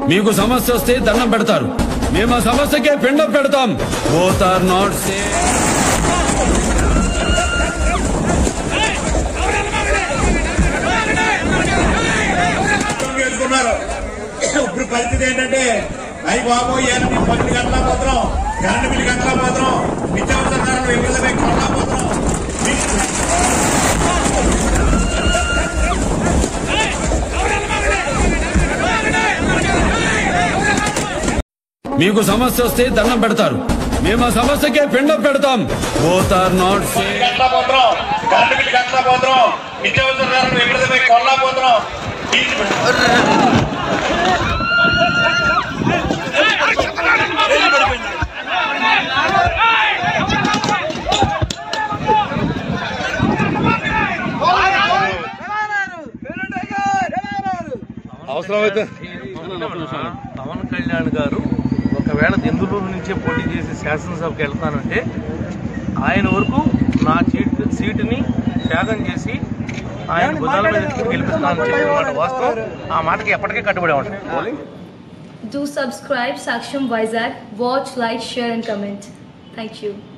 మీకు సమస్య వస్తే దండం పెడతారు మేము ఆ సమస్యకే పిండం పెడతాం బోత్ ఆర్ నాట్ సేమ్ వేసుకున్నారు ఇప్పుడు పరిస్థితి ఏంటంటే అయ్యి బాబు ఏమి పన్నెండు గంటల పోతున్నాం కరెంటు బిల్లు గంటల పోతున్నాం నిత్యావసర ధరలు విడుదలపై కొనలా పోతున్నాం మీకు సమస్య వస్తే దండం పెడతారు మేము ఆ సమస్యకే పిండం పెడతాం బోత్ ఆర్ నాట్ సేమ్ గంటల పోతున్నాం కరెంటు బిల్లు గంటల పోతున్నాం నిత్యావసర ధరలు విడుదలపై కొనలా పోతున్నాం అవసరమైతే పవన్ కళ్యాణ్ గారు ఒకవేళ దెందులూరు నుంచే పోటీ చేసి శాసనసభకి వెళ్తానంటే ఆయన వరకు నా సీట్ సీటుని త్యాగం చేసి ఆయన భుజాల మీద ఎత్తుకుని గెలిపిస్తానని చెప్పిన మాట వాస్తవం ఆ మాటకి ఎప్పటికీ కట్టుబడి ఉంటాం Do subscribe Saksham Vizag. Watch, like, share, and comment. Thank you.